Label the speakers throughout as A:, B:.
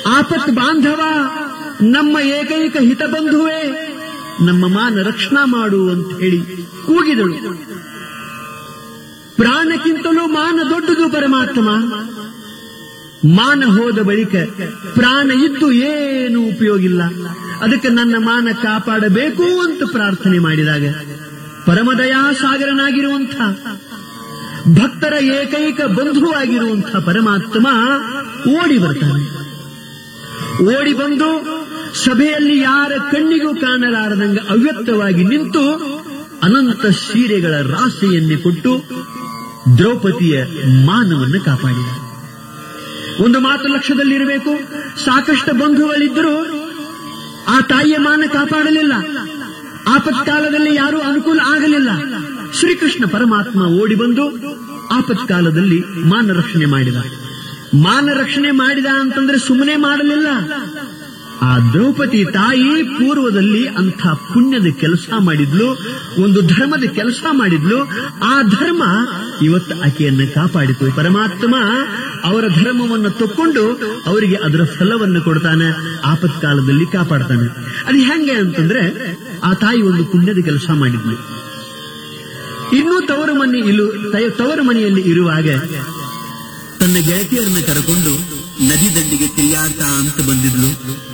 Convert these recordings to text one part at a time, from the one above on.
A: ಆಪತ್ ಬಾಂಧವ ನಮ್ಮ ಏಕೈಕ ಹಿತಬಂಧುವೇ ನಮ್ಮ ಮಾನ ರಕ್ಷಣಾ ಮಾಡು ಅಂತ ಹೇಳಿ ಕೂಗಿದಳು ಪ್ರಾಣಕ್ಕಿಂತಲೂ ಮಾನ ದೊಡ್ಡದು ಪರಮಾತ್ಮ ಮಾನ ಹೋದ ಬಳಿಕ ಪ್ರಾಣ ಇದ್ದು ಏನು ಉಪಯೋಗಿಲ್ಲ ಅದಕ್ಕೆ ನನ್ನ ಮಾನ ಕಾಪಾಡಬೇಕು ಅಂತ ಪ್ರಾರ್ಥನೆ ಮಾಡಿದಾಗ ಪರಮದಯಾ ಸಾಗರನಾಗಿರುವಂಥ ಭಕ್ತರ ಏಕೈಕ ಬಂಧುವಾಗಿರುವಂಥ ಪರಮಾತ್ಮ ಓಡಿ ಬರ್ತಾನೆ ಓಡಿ ಬಂದು ಸಭೆಯಲ್ಲಿ ಯಾರ ಕಣ್ಣಿಗೂ ಕಾಣಲಾರದಂಗ ಅವ್ಯಕ್ತವಾಗಿ ನಿಂತು ಅನಂತ ಸೀರೆಗಳ ರಾಶಿಯನ್ನೇ ಕೊಟ್ಟು ದ್ರೌಪದಿಯ ಮಾನವನ್ನು ಕಾಪಾಡಿದ ಒಂದು ಮಾತು ಲಕ್ಷ್ಯದಲ್ಲಿರಬೇಕು ಸಾಕಷ್ಟು ಬಂಧುಗಳಿದ್ದರೂ ಆ ತಾಯಿಯ ಮಾನ ಕಾಪಾಡಲಿಲ್ಲ ಆಪತ್ಕಾಲದಲ್ಲಿ ಯಾರೂ ಅನುಕೂಲ ಆಗಲಿಲ್ಲ ಶ್ರೀಕೃಷ್ಣ ಪರಮಾತ್ಮ ಓಡಿ ಬಂದು ಆಪತ್ಕಾಲದಲ್ಲಿ ಮಾನ ರಕ್ಷಣೆ ಮಾಡಿದ ಮಾನ ರಕ್ಷಣೆ ಮಾಡಿದ ಅಂತಂದ್ರೆ ಸುಮ್ಮನೆ ಮಾಡಲಿಲ್ಲ ಆ ದ್ರೌಪದಿ ತಾಯಿ ಪೂರ್ವದಲ್ಲಿ ಅಂಥ ಪುಣ್ಯದ ಕೆಲಸ ಮಾಡಿದ್ಲು ಒಂದು ಧರ್ಮದ ಕೆಲಸ ಮಾಡಿದ್ಲು ಆ ಧರ್ಮ ಇವತ್ತು ಆಕೆಯನ್ನು ಕಾಪಾಡಿತು ಪರಮಾತ್ಮ ಅವರ ಧರ್ಮವನ್ನು ತಕ್ಕೊಂಡು ಅವರಿಗೆ ಅದರ ಫಲವನ್ನು ಕೊಡ್ತಾನೆ ಆಪತ್ಕಾಲದಲ್ಲಿ ಕಾಪಾಡ್ತಾನೆ ಅದು ಹೆಂಗೆ ಅಂತಂದ್ರೆ ಆ ತಾಯಿ ಒಂದು ಪುಣ್ಯದ ಕೆಲಸ ಮಾಡಿದ್ಲು ಇನ್ನೂ ತವರು ಮನೆ ಇಲು ತವರು ಮನೆಯಲ್ಲಿ ಇರುವಾಗ ತನ್ನ ಗೆಳತಿಯರನ್ನ ಕರೆಕೊಂಡು ನದಿ ದಂಡಿಗೆ ತಿರುಗಾಡ್ತಾ ಅಂತ ಬಂದಿದ್ಲು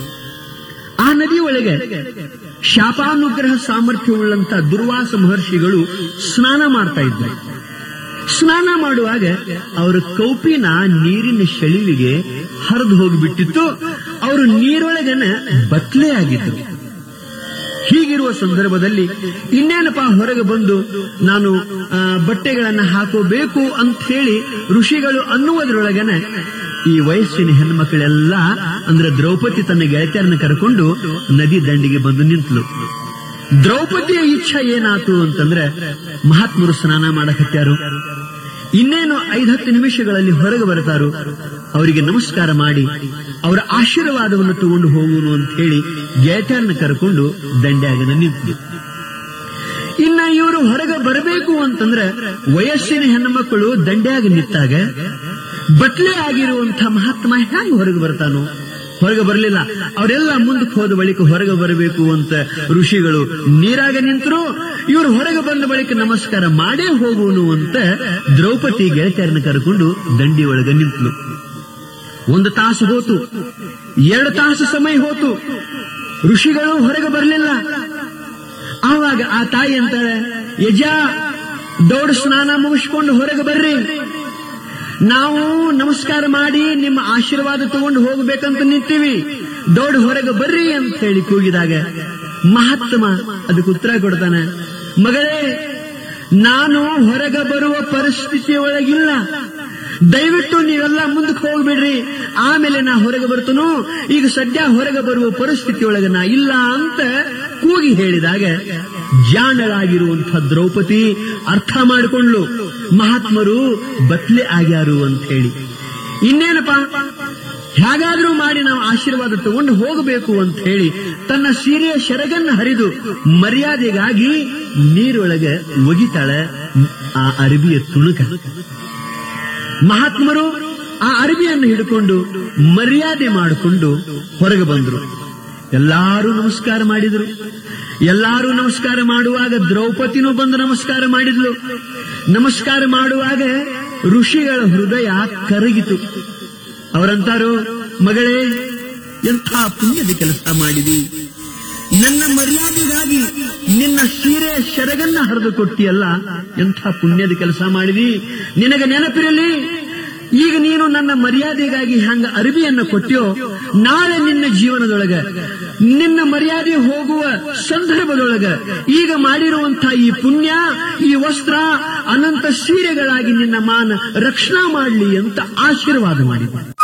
A: ಆ ನದಿ ಒಳಗೆ ಶಾಪಾನುಗ್ರಹ ಸಾಮರ್ಥ್ಯವುಳ್ಳಂತ ದುರ್ವಾಸ ಮಹರ್ಷಿಗಳು ಸ್ನಾನ ಮಾಡ್ತಾ ಇದ್ರು ಸ್ನಾನ ಮಾಡುವಾಗ ಅವರ ಕೌಪಿನ ನೀರಿನ ಶೆಳಿವಿಗೆ ಹರಿದು ಹೋಗಿಬಿಟ್ಟಿತ್ತು ಅವರು ನೀರೊಳಗನ ಬತ್ಲೆ ಆಗಿದ್ರು ಹೀಗಿರುವ ಸಂದರ್ಭದಲ್ಲಿ ಇನ್ನೇನಪ್ಪ ಹೊರಗೆ ಬಂದು ನಾನು ಆ, ಬಟ್ಟೆಗಳನ್ನ ಹಾಕೋಬೇಕು ಅಂತ ಹೇಳಿ ಋಷಿಗಳು ಅನ್ನುವುದರೊಳಗನೆ ಈ ವಯಸ್ಸಿನ ಹೆಣ್ಮಕ್ಳೆಲ್ಲ ಅಂದ್ರೆ ದ್ರೌಪದಿ ತನ್ನ ಗೆಳತಿಯರನ್ನ ಕರ್ಕೊಂಡು ನದಿ ದಂಡಿಗೆ ಬಂದು ನಿಂತಲು ದ್ರೌಪದಿಯ ಇಚ್ಛೆ ಏನಾತು ಅಂತಂದ್ರೆ ಮಹಾತ್ಮರು ಸ್ನಾನ ಮಾಡಕತ್ಯಾರು ಇನ್ನೇನು ಐದತ್ತು ನಿಮಿಷಗಳಲ್ಲಿ ಹೊರಗೆ ಬರ್ತಾರು ಅವರಿಗೆ ನಮಸ್ಕಾರ ಮಾಡಿ ಅವರ ಆಶೀರ್ವಾದವನ್ನು ತಗೊಂಡು ಹೋಗುನು ಅಂತ ಹೇಳಿ ಗೆಳತಿಯರನ್ನ ಕರ್ಕೊಂಡು ದಂಡ್ಯಾಗನ ನಿಂತರು ಇನ್ನ ಇವರು ಹೊರಗೆ ಬರಬೇಕು ಅಂತಂದ್ರೆ ವಯಸ್ಸಿನ ಹೆಣ್ಣುಮಕ್ಕಳು ದಂಡ್ಯಾಗ ನಿಂತಾಗ ಬಟ್ಲೆ ಆಗಿರುವಂತ ಮಹಾತ್ಮ ಹ್ಯಾಂಗ ಹೊರಗೆ ಬರ್ತಾನೋ ಹೊರಗೆ ಬರಲಿಲ್ಲ ಅವರೆಲ್ಲ ಮುಂದಕ್ಕೆ ಹೋದ ಬಳಿಕ ಹೊರಗೆ ಬರಬೇಕು ಅಂತ ಋಷಿಗಳು ನೀರಾಗ ನಿಂತರು ಇವರು ಹೊರಗೆ ಬಂದ ಬಳಿಕ ನಮಸ್ಕಾರ ಮಾಡೇ ಹೋಗುವನು ಅಂತ ದ್ರೌಪದಿ ಗೆಳತಿಯರನ್ನ ಕರ್ಕೊಂಡು ದಂಡಿ ಒಳಗೆ ನಿಂತಲು ಒಂದು ತಾಸು ಹೋತು ಎರಡು ತಾಸು ಸಮಯ ಹೋತು ಋಷಿಗಳು ಹೊರಗೆ ಬರಲಿಲ್ಲ ಆವಾಗ ಆ ತಾಯಿ ಅಂತಾಳೆ ಯಜ ದೌಡ್ ಸ್ನಾನ ಮುಗಿಸ್ಕೊಂಡು ಹೊರಗೆ ಬರ್ರಿ ನಾವು ನಮಸ್ಕಾರ ಮಾಡಿ ನಿಮ್ಮ ಆಶೀರ್ವಾದ ತಗೊಂಡು ಹೋಗ್ಬೇಕಂತ ನಿಂತೀವಿ ದೌಡ್ ಹೊರಗೆ ಬರ್ರಿ ಅಂತ ಹೇಳಿ ಕೂಗಿದಾಗ ಮಹಾತ್ಮ ಅದಕ್ಕೆ ಉತ್ತರ ಕೊಡ್ತಾನೆ ಮಗಳೇ ನಾನು ಹೊರಗೆ ಬರುವ ಪರಿಸ್ಥಿತಿ ಒಳಗಿಲ್ಲ ದಯವಿಟ್ಟು ನೀವೆಲ್ಲ ಮುಂದಕ್ಕೆ ಹೋಗ್ಬಿಡ್ರಿ ಆಮೇಲೆ ನಾ ಹೊರಗೆ ಬರ್ತನು ಈಗ ಸದ್ಯ ಹೊರಗೆ ಬರುವ ಪರಿಸ್ಥಿತಿ ಒಳಗೆ ನಾ ಇಲ್ಲ ಅಂತ ಕೂಗಿ ಹೇಳಿದಾಗ ಜಾಣಳಾಗಿರುವಂಥ ದ್ರೌಪದಿ ಅರ್ಥ ಮಾಡಿಕೊಂಡ್ಲು ಮಹಾತ್ಮರು ಬತ್ಲೆ ಆಗ್ಯಾರು ಅಂತ ಹೇಳಿ ಇನ್ನೇನಪ್ಪ ಹೇಗಾದ್ರೂ ಮಾಡಿ ನಾವು ಆಶೀರ್ವಾದ ತಗೊಂಡು ಹೋಗಬೇಕು ಅಂತ ಹೇಳಿ ತನ್ನ ಸೀರೆಯ ಶರಗನ್ನ ಹರಿದು ಮರ್ಯಾದೆಗಾಗಿ ನೀರೊಳಗೆ ಒಗಿತಾಳ ಆ ಅರಬಿಯ ತುಣುಕ ಮಹಾತ್ಮರು ಆ ಅರಬಿಯನ್ನು ಹಿಡ್ಕೊಂಡು ಮರ್ಯಾದೆ ಮಾಡಿಕೊಂಡು ಹೊರಗೆ ಬಂದರು ಎಲ್ಲಾರು ನಮಸ್ಕಾರ ಮಾಡಿದ್ರು ಎಲ್ಲಾರು ನಮಸ್ಕಾರ ಮಾಡುವಾಗ ದ್ರೌಪದಿನೂ ಬಂದು ನಮಸ್ಕಾರ ಮಾಡಿದ್ಲು ನಮಸ್ಕಾರ ಮಾಡುವಾಗ ಋಷಿಗಳ ಹೃದಯ ಕರಗಿತು ಅವರಂತಾರು ಮಗಳೇ ಎಂಥ ಪುಣ್ಯದ ಕೆಲಸ ಮಾಡಿದಿ ನನ್ನ ಮರ್ಯಾದೆಗಾಗಿ ನಿನ್ನ ಸೀರೆ ಶರಗನ್ನ ಹರಿದು ಕೊಟ್ಟಿಯಲ್ಲ ಎಂಥ ಪುಣ್ಯದ ಕೆಲಸ ಮಾಡಿದಿ ನಿನಗೆ ನೆನಪಿರಲಿ ಈಗ ನೀನು ನನ್ನ ಮರ್ಯಾದೆಗಾಗಿ ಹಂಗ ಅರಿವಿಯನ್ನ ಕೊಟ್ಟಿಯೋ ನಾಳೆ ನಿನ್ನ ಜೀವನದೊಳಗ ನಿನ್ನ ಮರ್ಯಾದೆ ಹೋಗುವ ಸಂದರ್ಭದೊಳಗ ಈಗ ಮಾಡಿರುವಂತಹ ಈ ಪುಣ್ಯ ಈ ವಸ್ತ್ರ ಅನಂತ ಸೀರೆಗಳಾಗಿ ನಿನ್ನ ಮಾನ ರಕ್ಷಣಾ ಮಾಡಲಿ ಅಂತ ಆಶೀರ್ವಾದ ಮಾಡಿದ